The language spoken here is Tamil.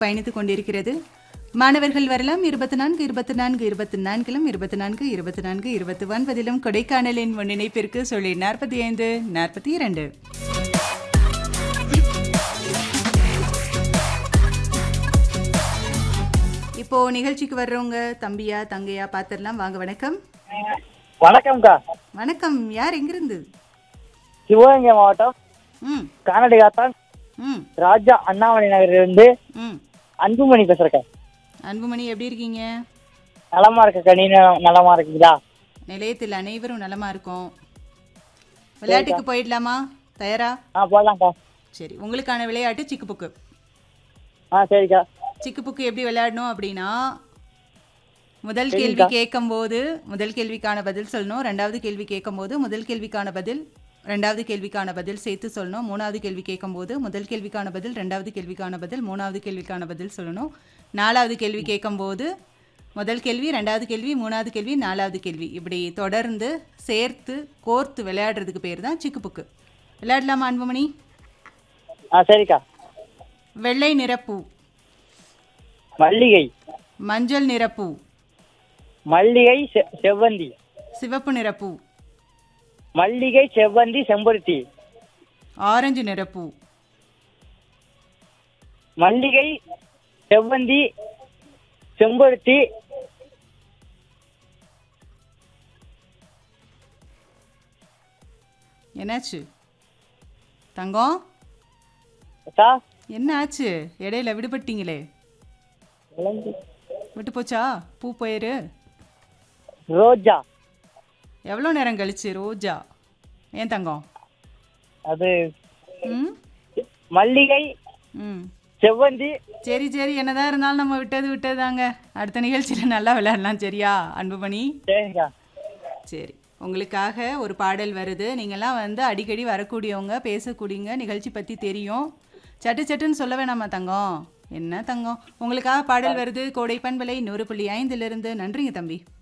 பயணித்துக் கொண்டிருக்கிறது மாணவர்கள் வரலாம் இருபத்தி நான்கு இருபத்தி நான்கு இருபத்தி நான்கிலும் இருபத்தி நான்கு இருபத்தி நான்கு இருபத்தி ஒன்பதிலும் கொடைக்கானலின் முன்னிணைப்பிற்கு சொல்லி நாற்பத்தி ஐந்து நாற்பத்தி இரண்டு இப்போ நிகழ்ச்சிக்கு வர்றவங்க தம்பியா தங்கையா பார்த்துடலாம் வாங்க வணக்கம் வணக்கம்க்கா வணக்கம் யார் எங்கிருந்து சிவகங்கை மாவட்டம் ம் கானடி காத்தான் ம் ராஜா அண்ணாமலை நகரிலிருந்து ம் அன்புமணி பேசுறேக்கா அன்புமணி எப்படி இருக்கீங்க நலமா இருக்கக்கா நீ நல- நலமா இருக்கீங்களா நிலையத்தில் அனைவரும் நலமா இருக்கோம் விளையாட்டுக்கு போயிடலாமா தயாரா ஆ போடலாம்க்கா சரி உங்களுக்கான விளையாட்டு சிக்கு புக்கு ஆ சரிக்கா சிக்கு புக்கு எப்படி விளையாடணும் அப்படின்னா முதல் கேள்வி கேட்கும்போது முதல் கேள்விக்கான பதில் சொல்லணும் ரெண்டாவது கேள்வி கேட்கும்போது முதல் கேள்விக்கான பதில் ரெண்டாவது கேள்விக்கான பதில் சேர்த்து சொல்லணும் மூணாவது கேள்வி கேட்கும்போது முதல் கேள்விக்கான பதில் ரெண்டாவது கேள்விக்கான பதில் மூணாவது கேள்விக்கான பதில் சொல்லணும் நாலாவது கேள்வி கேட்கும்போது முதல் கேள்வி ரெண்டாவது கேள்வி மூணாவது கேள்வி நாலாவது கேள்வி இப்படி தொடர்ந்து சேர்த்து கோர்த்து விளையாடுறதுக்கு பேர் தான் சிக்கு புக்கு விளையாடலாமா அன்புமணி ஆ சரிக்கா வெள்ளை நிறப்பூ மல்லிகை மஞ்சள் நிறப்பூ மல்லிகை செ- செவ்வந்தி சிவப்பு நிறப்பூ மல்லிகை செவ்வந்தி செம்பருத்தி ஆரஞ்சு நிறப்பூ மல்லிகை செவ்வந்தி செம்பருத்தி என்னாச்சு தங்கம் அக்கா என்ன ஆச்சு இடையில விடுபட்டீங்களே இளஞ்சி- விட்டு போச்சா பூ போயிரு ரோஜா எவ்வளோ நேரம் கழிச்சு ரோஜா ஏன் தங்கம் அது ம் மல்லிகை ம் செவ்வந்தி சரி சரி என்னதான் இருந்தாலும் நம்ம விட்டது விட்டதாங்க அடுத்த நிகழ்ச்சியில் நல்லா விளையாடலாம் சரியா அன்புமணி சரிக்கா சரி உங்களுக்காக ஒரு பாடல் வருது நீங்கள்லாம் வந்து அடிக்கடி வரக்கூடியவங்க பேசக்கூடியங்க நிகழ்ச்சி பற்றி தெரியும் சட்டு சட்டுன்னு சொல்ல வேணாமா தங்கம் என்ன தங்கம் உங்களுக்காக பாடல் வருது கோடை பண்பலை நூறு புள்ளி ஐந்திலிருந்து நன்றிங்க தம்பி